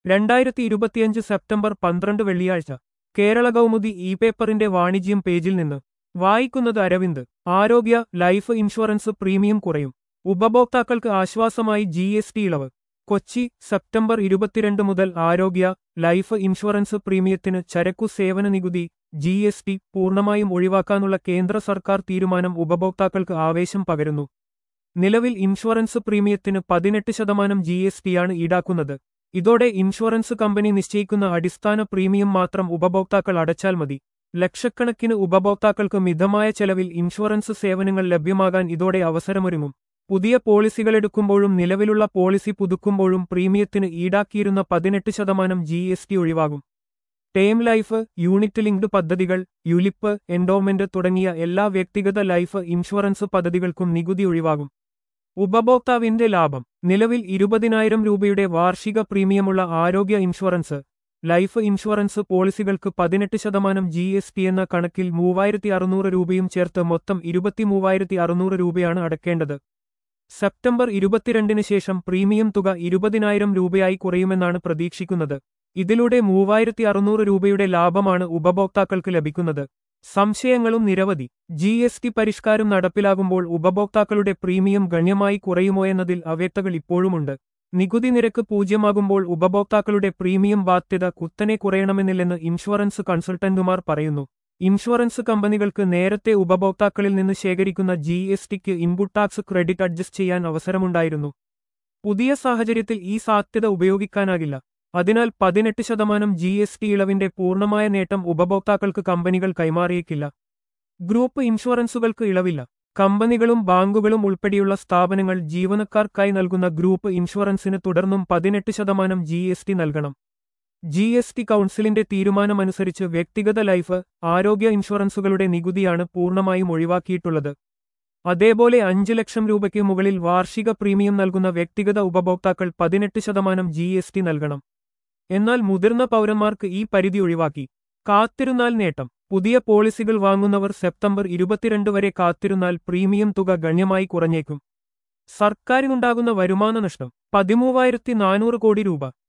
രണ്ടായിരത്തി ഇരുപത്തിയഞ്ച് സെപ്റ്റംബർ പന്ത്രണ്ട് വെള്ളിയാഴ്ച കേരള കൗമുദി ഇ പേപ്പറിന്റെ വാണിജ്യം പേജിൽ നിന്ന് വായിക്കുന്നത് അരവിന്ദ് ആരോഗ്യ ലൈഫ് ഇൻഷുറൻസ് പ്രീമിയം കുറയും ഉപഭോക്താക്കൾക്ക് ആശ്വാസമായി ജി എസ് ടി ഇളവ് കൊച്ചി സെപ്റ്റംബർ ഇരുപത്തിരണ്ട് മുതൽ ആരോഗ്യ ലൈഫ് ഇൻഷുറൻസ് പ്രീമിയത്തിന് ചരക്കു സേവന നികുതി ജി എസ് ടി പൂർണ്ണമായും ഒഴിവാക്കാനുള്ള കേന്ദ്ര സർക്കാർ തീരുമാനം ഉപഭോക്താക്കൾക്ക് ആവേശം പകരുന്നു നിലവിൽ ഇൻഷുറൻസ് പ്രീമിയത്തിന് പതിനെട്ട് ശതമാനം ജി എസ് ടിയാണ് ഈടാക്കുന്നത് ഇതോടെ ഇൻഷുറൻസ് കമ്പനി നിശ്ചയിക്കുന്ന അടിസ്ഥാന പ്രീമിയം മാത്രം ഉപഭോക്താക്കൾ അടച്ചാൽ മതി ലക്ഷക്കണക്കിന് ഉപഭോക്താക്കൾക്ക് മിതമായ ചെലവിൽ ഇൻഷുറൻസ് സേവനങ്ങൾ ലഭ്യമാകാൻ ഇതോടെ അവസരമൊരുങ്ങും പുതിയ പോളിസികളെടുക്കുമ്പോഴും നിലവിലുള്ള പോളിസി പുതുക്കുമ്പോഴും പ്രീമിയത്തിന് ഈടാക്കിയിരുന്ന പതിനെട്ട് ശതമാനം ജി എസ് ടി ഒഴിവാകും ടേം ലൈഫ് യൂണിറ്റ് ലിങ്ക്ഡ് പദ്ധതികൾ യുലിപ്പ് എൻഡോമെന്റ് തുടങ്ങിയ എല്ലാ വ്യക്തിഗത ലൈഫ് ഇൻഷുറൻസ് പദ്ധതികൾക്കും നികുതി ഒഴിവാകും ഉപഭോക്താവിന്റെ ലാഭം നിലവിൽ ഇരുപതിനായിരം രൂപയുടെ വാർഷിക പ്രീമിയമുള്ള ആരോഗ്യ ഇൻഷുറൻസ് ലൈഫ് ഇൻഷുറൻസ് പോളിസികൾക്ക് പതിനെട്ട് ശതമാനം ജി എസ് ടി എന്ന കണക്കിൽ മൂവായിരത്തി അറുന്നൂറ് രൂപയും ചേർത്ത് മൊത്തം ഇരുപത്തി മൂവായിരത്തി അറുന്നൂറ് രൂപയാണ് അടക്കേണ്ടത് സെപ്റ്റംബർ ഇരുപത്തിരണ്ടിന് ശേഷം പ്രീമിയം തുക ഇരുപതിനായിരം രൂപയായി കുറയുമെന്നാണ് പ്രതീക്ഷിക്കുന്നത് ഇതിലൂടെ മൂവായിരത്തി അറുന്നൂറ് രൂപയുടെ ലാഭമാണ് ഉപഭോക്താക്കൾക്ക് ലഭിക്കുന്നത് സംശയങ്ങളും നിരവധി ജി എസ് ടി പരിഷ്കാരം നടപ്പിലാകുമ്പോൾ ഉപഭോക്താക്കളുടെ പ്രീമിയം ഗണ്യമായി കുറയുമോ എന്നതിൽ അവ്യക്തകൾ ഇപ്പോഴുമുണ്ട് നികുതി നിരക്ക് പൂജ്യമാകുമ്പോൾ ഉപഭോക്താക്കളുടെ പ്രീമിയം ബാധ്യത കുത്തനെ കുറയണമെന്നില്ലെന്ന് ഇൻഷുറൻസ് കൺസൾട്ടന്റുമാർ പറയുന്നു ഇൻഷുറൻസ് കമ്പനികൾക്ക് നേരത്തെ ഉപഭോക്താക്കളിൽ നിന്ന് ശേഖരിക്കുന്ന ജി എസ് ടിക്ക് ഇൻപുട്ട് ടാക്സ് ക്രെഡിറ്റ് അഡ്ജസ്റ്റ് ചെയ്യാൻ അവസരമുണ്ടായിരുന്നു പുതിയ സാഹചര്യത്തിൽ ഈ സാധ്യത ഉപയോഗിക്കാനാകില്ല അതിനാൽ പതിനെട്ട് ശതമാനം ജി എസ് ടി ഇളവിന്റെ പൂർണ്ണമായ നേട്ടം ഉപഭോക്താക്കൾക്ക് കമ്പനികൾ കൈമാറിയേക്കില്ല ഗ്രൂപ്പ് ഇൻഷുറൻസുകൾക്ക് ഇളവില്ല കമ്പനികളും ബാങ്കുകളും ഉൾപ്പെടെയുള്ള സ്ഥാപനങ്ങൾ ജീവനക്കാർക്കായി നൽകുന്ന ഗ്രൂപ്പ് ഇൻഷുറൻസിന് തുടർന്നും പതിനെട്ട് ശതമാനം ജി എസ് ടി നൽകണം ജി എസ് ടി കൗൺസിലിന്റെ തീരുമാനമനുസരിച്ച് വ്യക്തിഗത ലൈഫ് ആരോഗ്യ ഇൻഷുറൻസുകളുടെ നികുതിയാണ് പൂർണ്ണമായും ഒഴിവാക്കിയിട്ടുള്ളത് അതേപോലെ അഞ്ച് ലക്ഷം രൂപയ്ക്ക് മുകളിൽ വാർഷിക പ്രീമിയം നൽകുന്ന വ്യക്തിഗത ഉപഭോക്താക്കൾ പതിനെട്ട് ശതമാനം ജി എസ് ടി നൽകണം എന്നാൽ മുതിർന്ന പൗരന്മാർക്ക് ഈ പരിധി ഒഴിവാക്കി കാത്തിരുന്നാൽ നേട്ടം പുതിയ പോളിസികൾ വാങ്ങുന്നവർ സെപ്റ്റംബർ ഇരുപത്തിരണ്ട് വരെ കാത്തിരുന്നാൽ പ്രീമിയം തുക ഗണ്യമായി കുറഞ്ഞേക്കും സർക്കാരിനുണ്ടാകുന്ന വരുമാന നഷ്ടം പതിമൂവായിരത്തി നാനൂറ് കോടി രൂപ